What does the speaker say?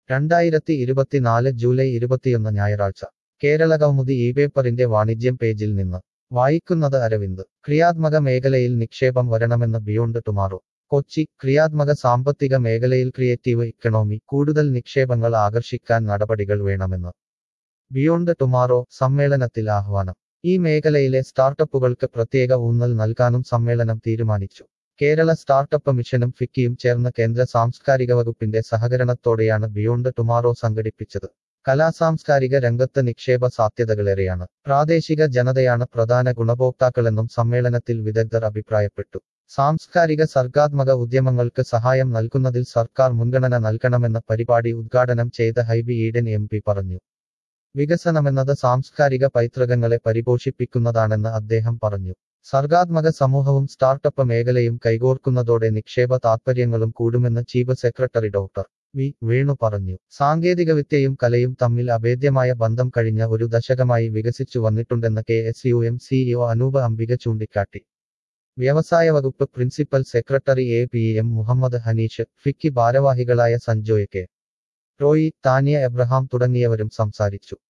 രണ്ടായിരത്തി ഇരുപത്തിനാല് ജൂലൈ ഇരുപത്തിയൊന്ന് ഞായറാഴ്ച കേരള കൗമുദി ഈ പേപ്പറിന്റെ വാണിജ്യം പേജിൽ നിന്ന് വായിക്കുന്നത് അരവിന്ദ് ക്രിയാത്മക മേഖലയിൽ നിക്ഷേപം വരണമെന്ന് ബിയോണ്ട് ടുമാറോ കൊച്ചി ക്രിയാത്മക സാമ്പത്തിക മേഖലയിൽ ക്രിയേറ്റീവ് ഇക്കണോമി കൂടുതൽ നിക്ഷേപങ്ങൾ ആകർഷിക്കാൻ നടപടികൾ വേണമെന്ന് ബിയോണ്ട് ടുമാറോ സമ്മേളനത്തിൽ ആഹ്വാനം ഈ മേഖലയിലെ സ്റ്റാർട്ടപ്പുകൾക്ക് പ്രത്യേക ഊന്നൽ നൽകാനും സമ്മേളനം തീരുമാനിച്ചു കേരള സ്റ്റാർട്ടപ്പ് മിഷനും ഫിക്കിയും ചേർന്ന് കേന്ദ്ര സാംസ്കാരിക വകുപ്പിന്റെ സഹകരണത്തോടെയാണ് ബിയോണ്ട് ടുമാറോ സംഘടിപ്പിച്ചത് കലാസാംസ്കാരിക രംഗത്ത് നിക്ഷേപ സാധ്യതകളേറെയാണ് പ്രാദേശിക ജനതയാണ് പ്രധാന ഗുണഭോക്താക്കളെന്നും സമ്മേളനത്തിൽ വിദഗ്ധർ അഭിപ്രായപ്പെട്ടു സാംസ്കാരിക സർഗാത്മക ഉദ്യമങ്ങൾക്ക് സഹായം നൽകുന്നതിൽ സർക്കാർ മുൻഗണന നൽകണമെന്ന പരിപാടി ഉദ്ഘാടനം ചെയ്ത ഹൈബി ഈഡൻ എം പി പറഞ്ഞു വികസനമെന്നത് സാംസ്കാരിക പൈതൃകങ്ങളെ പരിപോഷിപ്പിക്കുന്നതാണെന്ന് അദ്ദേഹം പറഞ്ഞു സർഗാത്മക സമൂഹവും സ്റ്റാർട്ടപ്പ് മേഖലയും കൈകോർക്കുന്നതോടെ നിക്ഷേപ താത്പര്യങ്ങളും കൂടുമെന്ന് chief secretary doctor V Venu പറഞ്ഞു സാങ്കേതികവിദ്യയും കലയും തമ്മിൽ അഭേദ്യമായ ബന്ധം കഴിഞ്ഞ ഒരു ദശകമായി വികസിച്ചു വന്നിട്ടുണ്ടെന്ന് K S U M CEO Anoop Ambika ചൂണ്ടിക്കാട്ടി വ്യവസായ വകുപ്പ് principal secretary A P M Muhammad Haneesh FICCI ഭാരവാഹികളായ സഞ്ജോയ് കെ റോയി താനിയ എബ്രഹാം തുടങ്ങിയവരും സംസാരിച്ചു